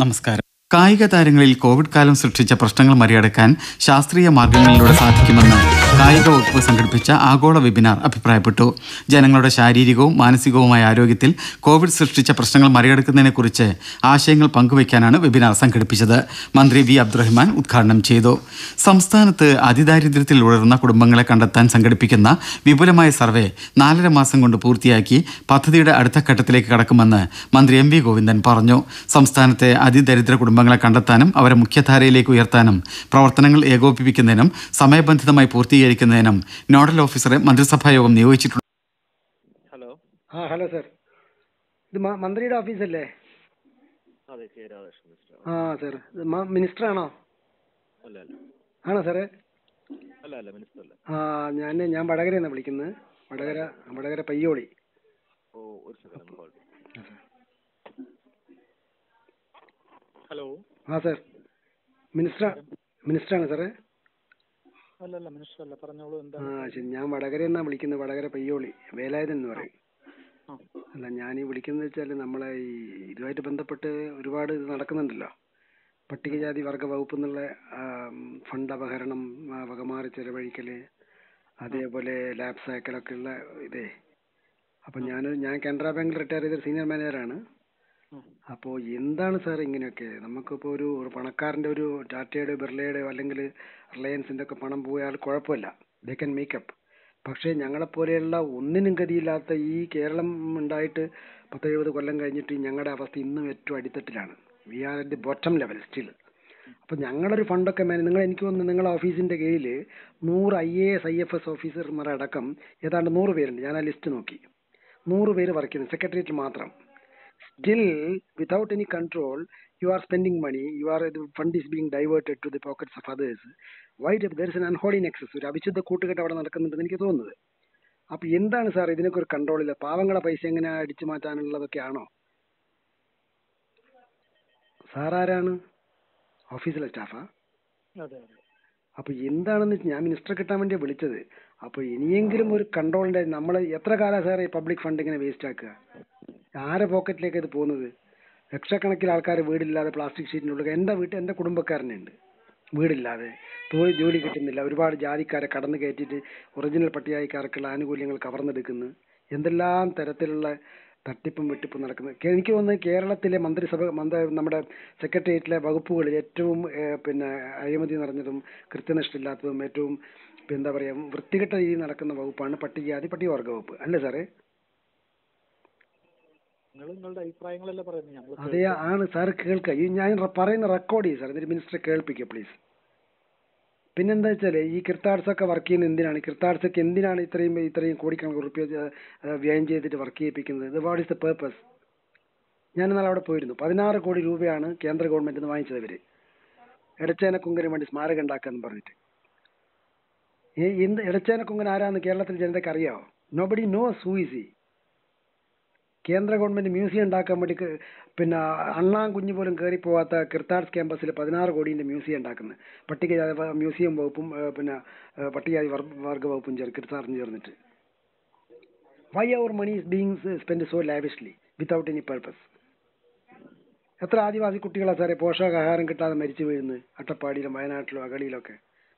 നമസ്കാരം കായിക താരങ്ങളിൽ കോവിഡ് കാലം സൃഷ്ടിച്ച പ്രശ്നങ്ങൾ മറികടക്കാൻ ശാസ്ത്രീയ മാർഗങ്ങളിലൂടെ സാധിക്കുമെന്ന് കായിക വകുപ്പ് സംഘടിപ്പിച്ച ആഗോള വെബിനാർ അഭിപ്രായപ്പെട്ടു ജനങ്ങളുടെ ശാരീരികവും മാനസികവുമായ ആരോഗ്യത്തിൽ കോവിഡ് സൃഷ്ടിച്ച പ്രശ്നങ്ങൾ മറികടക്കുന്നതിനെക്കുറിച്ച് ആശയങ്ങൾ പങ്കുവയ്ക്കാനാണ് വെബിനാർ സംഘടിപ്പിച്ചത് മന്ത്രി വി അബ്ദുറഹ്മാൻ ഉദ്ഘാടനം ചെയ്തു സംസ്ഥാനത്ത് അതിദാരിദ്ര്യത്തിൽ ഉഴറുന്ന കുടുംബങ്ങളെ കണ്ടെത്താൻ സംഘടിപ്പിക്കുന്ന വിപുലമായ സർവേ നാലര മാസം കൊണ്ട് പൂർത്തിയാക്കി പദ്ധതിയുടെ അടുത്ത ഘട്ടത്തിലേക്ക് കടക്കുമെന്ന് മന്ത്രി എം വി ഗോവിന്ദൻ പറഞ്ഞു സംസ്ഥാനത്തെ അതിദരിദ്ര കുടുംബങ്ങളെ കണ്ടെത്താനും അവരെ മുഖ്യധാരയിലേക്ക് ഉയർത്താനും പ്രവർത്തനങ്ങൾ ഏകോപിപ്പിക്കുന്നതിനും സമയബന്ധിതമായി പൂർത്തീകരിക്കുന്നതിനും നോഡൽ ഓഫീസറെ മന്ത്രിസഭാ യോഗം നിയോഗിച്ചിട്ടുണ്ട് ഹലോ ആ ഹലോ സർ ഇത് മ- മന്ത്രിയുടെ ഓഫീസല്ലേ അതെ കെ രാധാകൃഷ്ണൻ മിസ്റ്റർ ആ സർ ഇത് മ- മിനിസ്റ്റർ ആണോ അല്ല അല്ല ആണോ സാറേ അല്ല അല്ല മിനിസ്റ്റർ അല്ല ആ ഞാൻ ഞാൻ വടകരയെന്നാണ് വിളിക്കുന്നത് വടകര വടകര പയ്യോളി ഓ ഒരു സെക്കൻഡ് ഹോൾഡ് ഹലോ ആ സർ മിനിസ്റ്റർ മിനിസ്റ്ററാണ് സാറേ അല്ല അല്ല മിനിസ്റ്റർ അല്ല പറഞ്ഞോളൂ എന്താ ആ ശരി ഞാൻ വടകരയെന്നാണ് വിളിക്കുന്നത് വടകര പയ്യോളി വേലായുധൻ എന്ന് പറയും ആ. അല്ല ഞാൻ ഈ വിളിക്കുന്നത് വെച്ചാൽ നമ്മളെ ഈ ഇതുമായിട്ട് ബന്ധപ്പെട്ട് ഒരുപാട് ഇത് നടക്കുന്നുണ്ടല്ലോ പട്ടികജാതി വർഗ വകുപ്പ് എന്നുള്ള ഫണ്ട് അപഹരണം ആ, വകമാറി ചെലവഴിക്കല് അതേപോലെ ലാബ്സ് അയക്കലൊക്കെ ഉള്ള ഇതേ അപ്പം ഞാൻ ഞാൻ കാനറ ബാങ്കിൽ റിട്ടയർ ചെയ്ത സീനിയർ മാനേജറാണ് ഉം. അപ്പോൾ എന്താണ് സാർ ഇങ്ങനെയൊക്കെ നമുക്കിപ്പോൾ ഒരു ഒരു പണക്കാരൻ്റെ ഒരു ടാറ്റയുടെ ബിർളയുടെയോ അല്ലെങ്കിൽ റിലയൻസിൻ്റെ ഒക്കെ പണം പോയാൽ കുഴപ്പമില്ല ദേ ക്യാൻ മേക്കപ്പ് പക്ഷേ ഞങ്ങളെപ്പോലെയുള്ള ഒന്നിനും ഗതിയില്ലാത്ത ഈ കേരളം ഉണ്ടായിട്ട് പത്തെഴുപത് കൊല്ലം കഴിഞ്ഞിട്ട് ഞങ്ങളുടെ അവസ്ഥ ഇന്നും ഏറ്റവും അടിത്തട്ടിലാണ് we are at the bottom level still അപ്പോൾ ഞങ്ങളൊരു ഫണ്ടൊക്കെ മാനേജ് നിങ്ങൾ എനിക്ക് തോന്നുന്നു നിങ്ങളുടെ ഓഫീസിൻ്റെ കീഴിൽ നൂറ് I A S I F S ഓഫീസർമാരടക്കം ഏതാണ്ട് നൂറ് പേരുണ്ട് ഞാൻ ആ ലിസ്റ്റ് നോക്കി നൂറ് പേര് വർക്ക് ചെയ്യുന്നു സെക്രട്ടേറിയറ്റ് മാത്രം still without any control you are spending money you are the fund is being diverted to the pockets of others why there is an unholy nexus ഒരു അവിശുദ്ധ കൂട്ടുകെട്ട് അവിടെ നടക്കുന്നുണ്ടെന്ന് എനിക്ക് തോന്നുന്നത് അപ്പൊ എന്താണ് സാർ ഇതിനൊക്കെ ഒരു കൺട്രോൾ ഇല്ല പാവങ്ങളെ പൈസ എങ്ങനെ അടിച്ചു മാറ്റാനുള്ളതൊക്കെ ആണോ സാർ ആരാണ് ഓഫീസിലെ സ്റ്റാഫാ അതെ അതെ അപ്പൊ എന്താണെന്ന് വെച്ചാൽ ഞാൻ മിനിസ്റ്റർ കിട്ടാൻ വേണ്ടിയാ വിളിച്ചത് അപ്പൊ ഇനിയെങ്കിലും ഒരു കൺട്രോളിന്റെ നമ്മൾ എത്ര കാലം സാറേ പബ്ലിക് ഫണ്ട് ഇങ്ങനെ വേസ്റ്റ് ആക്കുക ആരെ പോക്കറ്റിലേക്ക് ഇത് പോകുന്നത് ലക്ഷക്കണക്കിന് ആൾക്കാർ വീടില്ലാതെ പ്ലാസ്റ്റിക് ഷീറ്റിനുള്ളിൽ എൻ്റെ വീട്ടിൽ എൻ്റെ കുടുംബക്കാരനുണ്ട് വീടില്ലാതെ തൊഴിൽ ജോലി കിട്ടുന്നില്ല ഒരുപാട് ജാതിക്കാരെ കടന്നു കയറ്റിയിട്ട് ഒറിജിനൽ പട്ടികജാതിക്കാർക്കുള്ള ആനുകൂല്യങ്ങൾ കവർന്നെടുക്കുന്നു എന്തെല്ലാം തരത്തിലുള്ള തട്ടിപ്പും വെട്ടിപ്പും നടക്കുന്നത് കേ- എനിക്ക് തോന്നുന്നത് കേരളത്തിലെ മന്ത്രിസഭ മന്ത്രി നമ്മുടെ സെക്രട്ടേറിയറ്റിലെ വകുപ്പുകളിൽ ഏറ്റവും ഏഹ്, പിന്നെ അഴിമതി നിറഞ്ഞതും കൃത്യനിഷ്ഠയില്ലാത്തതും ഏറ്റവും ഇപ്പം എന്താ പറയുക വൃത്തികെട്ട രീതിയിൽ നടക്കുന്ന വകുപ്പാണ് പട്ടികജാതി പട്ടികവർഗ വകുപ്പ് അല്ലേ സാറേ നിങ്ങൾ നിങ്ങളുടെ അഭിപ്രായങ്ങളല്ലേ പറയുന്നത് ഞങ്ങൾ അതെ ആണ് സാർ കേൾക്കുക ഈ ഞാൻ റ- പറയുന്ന റെക്കോർഡ് ചെയ്യും സാർ എന്നിട്ട് മിനിസ്റ്ററെ കേൾപ്പിക്കുക പ്ലീസ് പിന്നെന്താ വെച്ചാൽ ഈ കിർത്താഡ്സ് ഒക്കെ വർക്ക് ചെയ്യുന്നത് എന്തിനാണ് കിർത്താഡ്സ് ഒക്കെ എന്തിനാണ് ഇത്രയും ഇത്രയും കോടിക്കണക്കിന് റുപ്യ വ്യയം ചെയ്തിട്ട് വർക്ക് ചെയ്യിപ്പിക്കുന്നത് വാട്ട് ഈസ് ദ പേർപ്പസ് ഞാൻ ഇന്നലെ അവിടെ പോയിരുന്നു പതിനാറ് കോടി രൂപയാണ് കേന്ദ്ര ഗവൺമെന്റിൽ നിന്ന് വാങ്ങിച്ചത് ഇവര് എടച്ചേനക്കുങ്കിന് വേണ്ടി സ്മാരകം ഉണ്ടാക്കാന്ന് പറഞ്ഞിട്ട് ഏ, എന്ത് എടച്ചേനക്കുങ്കൻ ആരാന്ന് കേരളത്തിലെ ജനതയ്ക്ക് അറിയാവോ nobody knows who is he കേന്ദ്ര ഗവൺമെന്റ് മ്യൂസിയം ഉണ്ടാക്കാൻ വേണ്ടി ക- പിന്നെ അണ്ണാൻ കുഞ്ഞു പോലും കയറി പോവാത്ത കിർത്താഡ്സ് ക്യാമ്പസിൽ പതിനാറ് കോടിന്റെ മ്യൂസിയം ഉണ്ടാക്കുന്നത് പട്ടികജാതി വ- മ്യൂസിയം വകുപ്പും ഏ, പിന്നെ ഏ, പട്ടികജാതി വർ- വർഗ വകുപ്പും ചേർ കിർത്താറിന് ചേർന്നിട്ട് why our money is being spend so lavishly without any purpose എത്ര ആദിവാസി കുട്ടികളാണ് സാറേ പോഷകാഹാരം കിട്ടാതെ മരിച്ചു വീഴുന്നത് അട്ടപ്പാടിയിലും വയനാട്ടിലും അകളിയിലൊക്കെ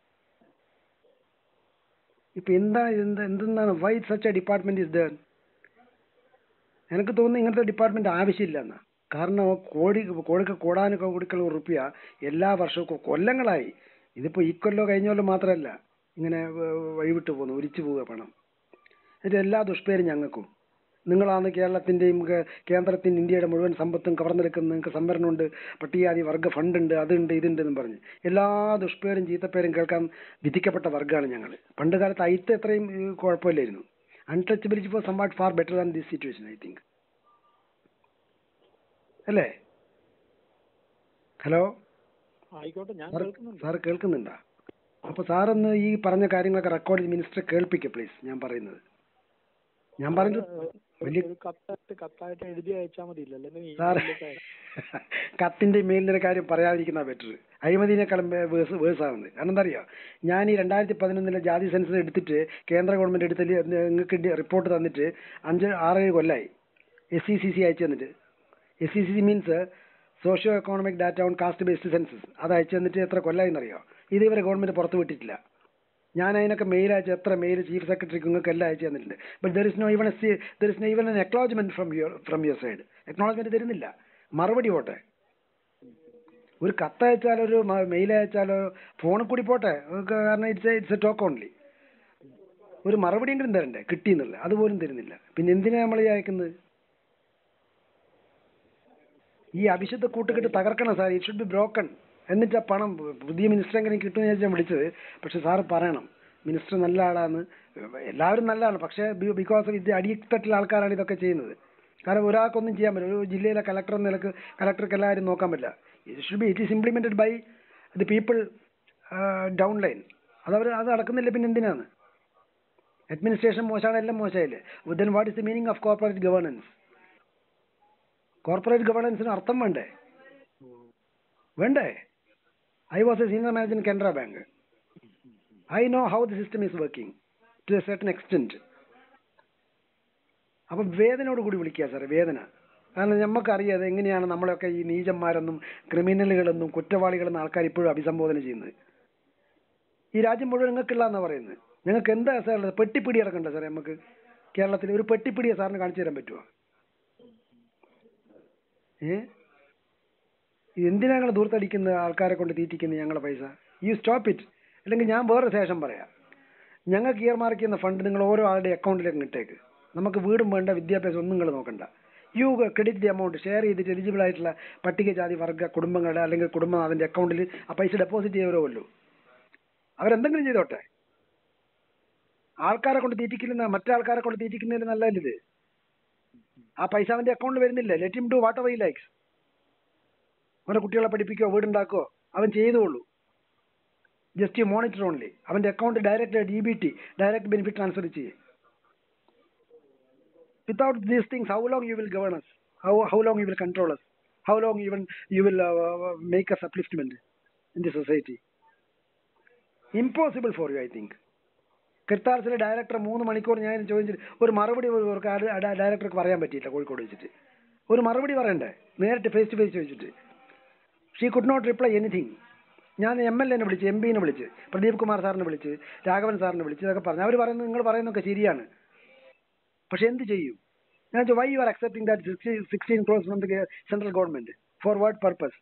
ഇപ്പൊ എന്താ എന്ത് എന്തെന്നാണ് why such a department is there എനിക്ക് തോന്നുന്നു ഇങ്ങനത്തെ ഡിപ്പാർട്ട്മെന്റ് ആവശ്യമില്ല എന്നാ കാരണം കോടി കോടിക്ക് കോടാനൊക്കെ കൊടുക്കുള്ള റുപ്യ എല്ലാ വർഷവും കൊ- കൊല്ലങ്ങളായി ഇതിപ്പോ ഈ കൊല്ലോ കഴിഞ്ഞ കൊല്ലം മാത്രമല്ല ഇങ്ങനെ വ- വഴിവിട്ട് പോകുന്നു ഒലിച്ചു പോവുക പണം ഇത് എല്ലാ ദുഷ്പേരും ഞങ്ങൾക്കും നിങ്ങളാണ് കേരളത്തിന്റെയും കേ- കേന്ദ്രത്തിന്റെ ഇന്ത്യയുടെ മുഴുവൻ സമ്പത്തും കവർന്നെടുക്കുന്ന നിങ്ങൾക്ക് സംവരണമുണ്ട് പട്ടികജാതി വർഗ ഫണ്ട് ഉണ്ട് അതുണ്ട് ഇതുണ്ട് എന്നും പറഞ്ഞ് എല്ലാ ദുഷ്പേരും ചീത്തപ്പേരും കേൾക്കാൻ വിധിക്കപ്പെട്ട വർഗ്ഗമാണ് ഞങ്ങൾ പണ്ട് കാലത്ത് അയിത്ത് എത്രയും ഏ, കുഴപ്പമില്ലായിരുന്നു untouchability for somewhat far better than this situation I think അല്ലേ ഹലോ ആയിക്കോട്ടെ ഞാൻ സാർ കേൾക്കുന്നുണ്ട് സാർ കേൾക്കുന്നുണ്ടോ അപ്പൊ സാറൊന്ന് ഈ പറഞ്ഞ കാര്യങ്ങളൊക്കെ റെക്കോർഡ് മിനിസ്റ്റർ കേൾപ്പിക്കുക പ്ലീസ് ഞാൻ പറയുന്നത് ഞാൻ പറഞ്ഞത് വലിയ ഒരു കത്തായിട്ട് കത്തായിട്ട് എഴുതി അയച്ചാൽ മതി അല്ലെങ്കിൽ സാർ കത്തിന്റെ മെയിലിന്റെ കാര്യം പറയാതിരിക്കുന്ന ബെറ്റർ അഴിമതിനേക്കാളും വേഴ്സ് വേഴ്സ് ആവുന്നത് കാരണം എന്താ അറിയോ ഞാൻ ഈ രണ്ടായിരത്തി പതിനൊന്നിലെ ജാതി സെൻസസ് എടുത്തിട്ട് കേന്ദ്ര ഗവൺമെന്റ് എടുത്തിൽ നിങ്ങൾക്ക് റിപ്പോർട്ട് തന്നിട്ട് അഞ്ച് ആറേഴ് കൊല്ലായി എസ് സി സി സി അയച്ചു തന്നിട്ട് S C C C means socio economic data on caste based census അത് അയച്ചു തന്നിട്ട് എത്ര കൊല്ലമായെന്നറിയോ ഇത് ഇവരെ ഗവൺമെന്റ് പുറത്ത് വിട്ടിട്ടില്ല ഞാൻ അതിനൊക്കെ മെയിൽ അയച്ച എത്ര മെയിൽ ചീഫ് സെക്രട്ടറിക്ക് നിങ്ങൾക്ക് എല്ലാം അയച്ചു തന്നിട്ടുണ്ട് but there is no even there is no even an acknowledgement from your from your side acknowledgement തരുന്നില്ല മറുപടി പോട്ടെ ഒരു കത്ത് അയച്ചാലോ ഒരു മെയിൽ അയച്ചാലോ ഫോണിൽ കൂടി പോട്ടെ അതൊക്കെ കാരണം it's it's a talk only ഒരു മറുപടിയെങ്കിലും തരണ്ടേ കിട്ടിയെന്നില്ല അതുപോലും തരുന്നില്ല പിന്നെ എന്തിനാ നമ്മൾ ഈ അയക്കുന്നത് ഈ അഭിശുദ്ധ കൂട്ടുകെട്ട് തകർക്കണം sir it should be broken എന്നിട്ട് ആ പണം പുതിയ മിനിസ്റ്റർ എങ്ങനെ കിട്ടുമെന്ന് വിചാരിച്ച് ഞാൻ വിളിച്ചത് പക്ഷെ സാറ് പറയണം മിനിസ്റ്റർ നല്ല ആളാണ് എല്ലാവരും നല്ലതാണ് പക്ഷേ ബിക്കോസ് ഇത് അടിത്തട്ടിലെ ആൾക്കാരാണ് ഇതൊക്കെ ചെയ്യുന്നത് കാരണം ഒരാൾക്കൊന്നും ചെയ്യാൻ പറ്റില്ല ഒരു ജില്ലയിലെ കളക്ടർ എന്ന നിലക്ക് കളക്ടർക്ക് എല്ലാവരും നോക്കാൻ പറ്റില്ല it should be it is implemented by the people down line അതവർ അത് നടക്കുന്നില്ല പിന്നെ എന്തിനാണ് അഡ്മിനിസ്ട്രേഷൻ മോശമാണ് എല്ലാം മോശമായില്ലേ then what is the meaning of corporate governance corporate ഗവേണൻസിന് അർത്ഥം വേണ്ടേ വേണ്ടേ I was a senior manager in Canara bank I know how the system is working to a certain extent അപ്പം വേദനയോട് കൂടി വിളിക്കുക സാറേ വേദന കാരണം നമുക്കറിയാതെ എങ്ങനെയാണ് നമ്മളൊക്കെ ഈ നീചന്മാരെന്നും ക്രിമിനലുകളെന്നും കുറ്റവാളികളെന്നും ആൾക്കാർ ഇപ്പോഴും അഭിസംബോധന ചെയ്യുന്നത് ഈ രാജ്യം മുഴുവൻ നിങ്ങൾക്കില്ല എന്നാ പറയുന്നത് ഞങ്ങൾക്ക് എന്താ സാർ ഉള്ളത് പെട്ടിപ്പിടി ഇറക്കണ്ട സാറേ നമുക്ക് കേരളത്തിൽ ഒരു പെട്ടിപ്പിടിയെ സാറിന് കാണിച്ചു തരാൻ പറ്റുമോ ഏ എന്തിനാ ഞങ്ങൾ ദൂർത്തടിക്കുന്ന ആൾക്കാരെ കൊണ്ട് തീറ്റിക്കുന്നത് ഞങ്ങളെ പൈസ യു സ്റ്റോപ്പ് ഇറ്റ് അല്ലെങ്കിൽ ഞാൻ വേറെ ശേഷം പറയാം ഞങ്ങൾക്ക് ഇയർ മാർക്ക് ചെയ്യുന്ന ഫണ്ട് നിങ്ങൾ ഓരോ ആളുടെ അക്കൗണ്ടിലേക്ക് ഇട്ടേക്ക് നമുക്ക് വീടും വേണ്ട വിദ്യാഭ്യാസം ഒന്നും നിങ്ങൾ നോക്കണ്ട you credit the amount share ചെയ്തിട്ട് എലിജിബിൾ ആയിട്ടുള്ള പട്ടികജാതി വർഗ്ഗ കുടുംബങ്ങളുടെ അല്ലെങ്കിൽ കുടുംബം അതിന്റെ അക്കൗണ്ടിൽ ആ പൈസ ഡെപ്പോസിറ്റ് ചെയ്തവരോ അവരെന്തെങ്കിലും ചെയ്തോട്ടെ ആൾക്കാരെ കൊണ്ട് തീറ്റിക്കുന്ന മറ്റാൾക്കാരെ കൊണ്ട് തീറ്റിക്കുന്നതിൽ നല്ലതല്ല ഇത് ആ പൈസ അവന്റെ അക്കൗണ്ടിൽ വരുന്നില്ല let him do whatever he likes അവന്റെ കുട്ടികളെ പഠിപ്പിക്കോ വീടുണ്ടാക്കോ അവൻ ചെയ്തോളൂ ജസ്റ്റ് യു മോണിറ്റർ ഓൺലി അവന്റെ account direct D B T direct benefit transfer ചെയ്യേ without these things how long you will govern us how how long you will control us how long even you will uh, uh, make us upliftment in the society impossible for you i think കിർത്താർസിലെ director മൂന്ന് മണിക്കൂർ ഞാൻ ചോദിച്ചിട്ട് ഒരു മറുപടി ഡയറക്ടർക്ക് പറയാൻ പറ്റിയില്ല കോഴിക്കോട് വെച്ചിട്ട് ഒരു മറുപടി പറയണ്ടേ നേരിട്ട് ഫേസ് ടു ഫേസ് ചോദിച്ചിട്ട് she could not reply anything ഞാൻ എം എൽ എനെ വിളിച്ച് എം പിനെ വിളിച്ച് പ്രദീപ് കുമാർ സാറിനെ വിളിച്ച് രാഘവൻ സാറിനെ വിളിച്ച് ഇതൊക്കെ പറഞ്ഞു അവർ പറയുന്നത് നിങ്ങൾ പറയുന്നതൊക്കെ ശരിയാണ് പക്ഷെ എന്ത് ചെയ്യും ഞാൻ why you are accepting that sixteen crores from the central government for what purpose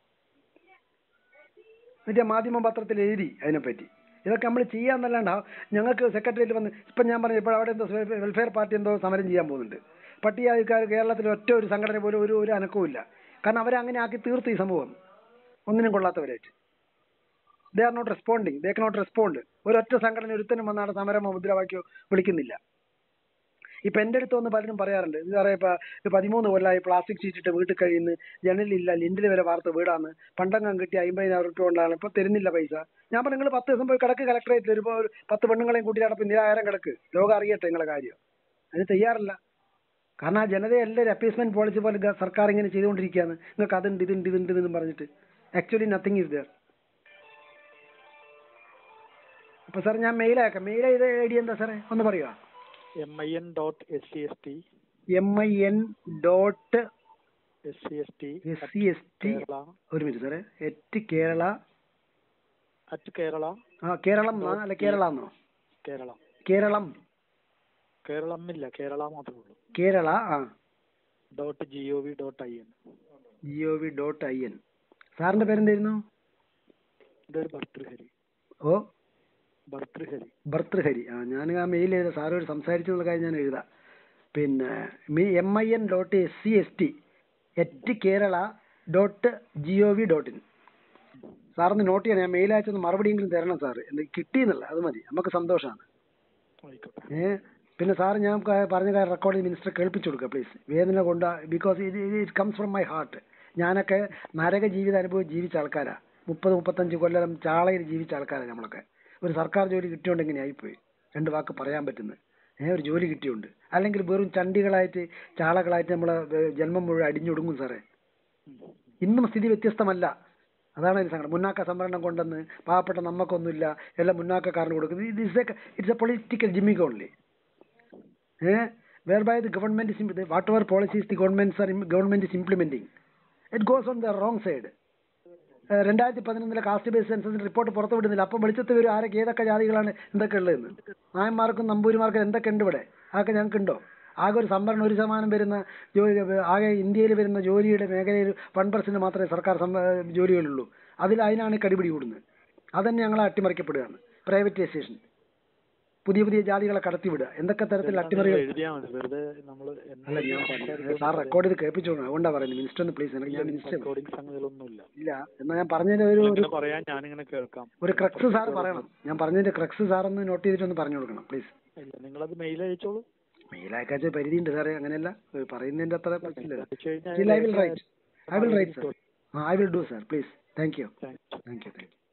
എന്നിട്ട് മാധ്യമ പത്രത്തിൽ എഴുതി അതിനെപ്പറ്റി ഇതൊക്കെ നമ്മൾ ചെയ്യാന്നല്ലാണ്ട് ഞങ്ങൾക്ക് സെക്രട്ടറിയേറ്റ് വന്ന് ഇപ്പം ഞാൻ പറഞ്ഞു ഇപ്പോൾ അവിടെ എന്തോ വെൽഫെയർ പാർട്ടി എന്തോ സമരം ചെയ്യാൻ പോകുന്നുണ്ട് പട്ടികജാതിക്കാർ കേരളത്തിൽ ഒറ്റ ഒരു സംഘടന പോലും ഒരു ഒരു അനക്കവും ഇല്ല കാരണം അവരെ അങ്ങനെ ആക്കി തീർത്തു ഈ സമൂഹം ഒന്നിനും കൊള്ളാത്തവരായിട്ട് they are not responding they not respond ഒരൊറ്റ സംഘടന ഒരുത്തനും വന്നാണ് സമരം മുദ്രാവാക്യം വിളിക്കുന്നില്ല ഇപ്പൊ എന്റെ അടുത്ത് വന്ന് പലരും പറയാറുണ്ട് ഇത് പറയാ ഇപ്പൊ ഇത് പതിമൂന്ന് കൊല്ലമായി പ്ലാസ്റ്റിക് ഷീറ്റ് ഇട്ട് വീട്ടിൽ കഴിയുന്നു ജനലില്ല ലിൻഡിൽ വരെ വാർത്ത വീടാണ് പണ്ടങ്ങം കിട്ടി അമ്പതിനായിരം റുപ്യ കൊണ്ടാണ് ഇപ്പൊ തരുന്നില്ല പൈസ ഞാൻ പറഞ്ഞു നിങ്ങൾ പത്ത് ദിവസം പോയി കിടക്ക് കളക്ടറേറ്റിൽ ഒരു ഒരു പത്ത് പെണ്ണുങ്ങളെയും കൂട്ടി നടപ്പ് നിരാഹാരം കിടക്ക് ലോകം അറിയട്ടെ നിങ്ങളെ കാര്യം അതിന് തയ്യാറല്ല കാരണം ആ ജനതയെ എല്ലാവരും അപ്പീസ്മെന്റ് പോളിസി പോലെ ഗ- സർക്കാർ ഇങ്ങനെ ചെയ്തുകൊണ്ടിരിക്കുകയാണ് നിങ്ങൾക്ക് അതുണ്ട് ഇതുണ്ട് ഇതുണ്ട് എന്നും പറഞ്ഞിട്ട് ആക്ച്വലി നത്തിങ് ഈസ് ദർ അപ്പൊ സാർ ഞാൻ മെയിൽ അയക്കാം മെയിൽ ചെയ്ത ഐ ഡി എന്താ സാറേ ഒന്ന് പറയുക M I N dot S C S T M I N dot S C S T S C S T Kerala ഒരു മിനിറ്റ് സാറേ എറ്റ് കേരള അറ്റ് കേരള ആ കേരളം എന്നാ അല്ല കേരള എന്നോ കേരളം കേരളം കേരളം ഇല്ല കേരള മാത്രമേ ഉള്ളൂ കേരള ആ dot G O V dot I N G O V dot I N സാറിന്റെ പേരെന്തായിരുന്നു എൻ്റെ ഒരു ഭർത്തൃഹരി ഓ ഭർത്തൃഹരി ഭർത്തൃഹരി ആ ഞാൻ ആ മെയിൽ എഴുതാം സാറോട് സംസാരിച്ചെന്നുള്ള കാര്യം ഞാൻ എഴുതാം പിന്നെ M I N dot S C S T at Kerala dot G O V dot in സാറൊന്ന് നോട്ട് ചെയ്യണം ഞാൻ മെയിൽ അയച്ചൊന്ന് മറുപടിയെങ്കിലും തരണം സാറ് എനിക്ക് കിട്ടിയെന്നല്ല അത് മതി നമുക്ക് സന്തോഷമാണ് ആയിക്കോട്ടെ ഏ പിന്നെ സാർ ഞാൻ ക- പറഞ്ഞ കാര്യം റെക്കോർഡ് മിനിസ്റ്റർ കേൾപ്പിച്ചു കൊടുക്കുക പ്ലീസ് വേദന കൊണ്ട് ബിക്കോസ് ഇത് it comes from my heart ഞാനൊക്കെ നരക ജീവിത അനുഭവം ജീവിച്ച ആൾക്കാരാ മുപ്പത് മുപ്പത്തഞ്ച് കൊല്ലം ചാളയിൽ ജീവിച്ച ആൾക്കാരാണ് നമ്മളൊക്കെ ഒരു സർക്കാർ ജോലി കിട്ടിയോണ്ട് ഇങ്ങനെ ആയിപ്പോയി രണ്ട് വാക്ക് പറയാൻ പറ്റുന്നത് ഏ ഒരു ജോലി കിട്ടിയുണ്ട് അല്ലെങ്കിൽ വെറും ചണ്ടികളായിട്ട് ചാളകളായിട്ട് നമ്മളെ ഏ, ജന്മം മുഴുവൻ അടിഞ്ഞൊടുങ്ങും സാറേ ഇന്നും സ്ഥിതി വ്യത്യസ്തമല്ല അതാണ് അതിന് സങ്കടം മുന്നാക്ക സംവരണം കൊണ്ടെന്ന് പാവപ്പെട്ട നമുക്കൊന്നുമില്ല എല്ലാം മുന്നാക്കക്കാരന് കൊടുക്കുന്നത് ഇത് is it's a political gimmick only uh whereby the government is im- the, whatever policies the governments are im- government is implementing it goes on the wrong side രണ്ടായിരത്തി പതിനൊന്നിലെ കാസ്റ്റ് ബേസ് സെൻസസിന്റെ റിപ്പോർട്ട് പുറത്തു വിടുന്നില്ല അപ്പം വെളിച്ചത്ത് വരും ആരൊക്കെ ഏതൊക്കെ ജാതികളാണ് എന്തൊക്കെ ഉള്ളതെന്ന് നായന്മാർക്കും നമ്പൂരിമാർക്കും എന്തൊക്കെ ഉണ്ട് ഇവിടെ അതൊക്കെ ഞങ്ങൾക്ക് ഉണ്ടോ ആകെ ഒരു സംവരണം ഒരു ശതമാനം വരുന്ന ജോലി ആകെ ഇന്ത്യയിൽ വരുന്ന ജോലിയുടെ മേഖലയിൽ വൺ പെർസെന്റ് മാത്രമേ സർക്കാർ സംവ- ജോലികളുള്ളൂ അതിൽ അതിനാണ് കടിപിടി കൂടുന്നത് അതന്നെ ഞങ്ങൾ അട്ടിമറിക്കപ്പെടുകയാണ് പ്രൈവറ്റൈസേഷൻ പുതിയ പുതിയ ജാതികളെ കടത്തിവിടുക എന്തൊക്കെ തരത്തിൽ അട്ടിമറികൾ എഴുതിയാൽ മതി വെറുതെ നമ്മൾ അല്ല ഞാൻ സാർ റെക്കോർഡ് ചെയ്ത് കേൾപ്പിച്ചോളൂ അതുകൊണ്ടാണ് പറയുന്നത് മിനിസ്റ്റർ ഒന്ന് പ്ലീസ് എനിക്ക് ഞാൻ മിനിസ്റ്റർ റെക്കോർഡിംഗ് സംഗതികളൊന്നുമില്ല ഇല്ല എന്നാൽ ഞാൻ പറഞ്ഞതിന്റെ ഒരു ഒരു ഇങ്ങനെ പറയാൻ ഞാനിങ്ങനെ കേൾക്കാം ഒരു ക്രക്സ് സാർ പറയണം ഞാൻ പറഞ്ഞതിന്റെ ക്രക്സ് സാർ ഒന്ന് നോട്ട് ചെയ്തിട്ട് ഒന്ന് പറഞ്ഞു കൊടുക്കണം പ്ലീസ് ഇല്ല നിങ്ങളത് മെയിൽ അയച്ചോളൂ മെയിലാക്കാച്ച പരിധി ഉണ്ട് സാറേ അങ്ങനെയല്ല ഏഹ് പറയുന്നതിന്റെ അത്ര പറ്റില്ല അയച്ചു കഴിഞ്ഞാൽ still I will write I will write sir I will do sir please thank you thanks thank you thank U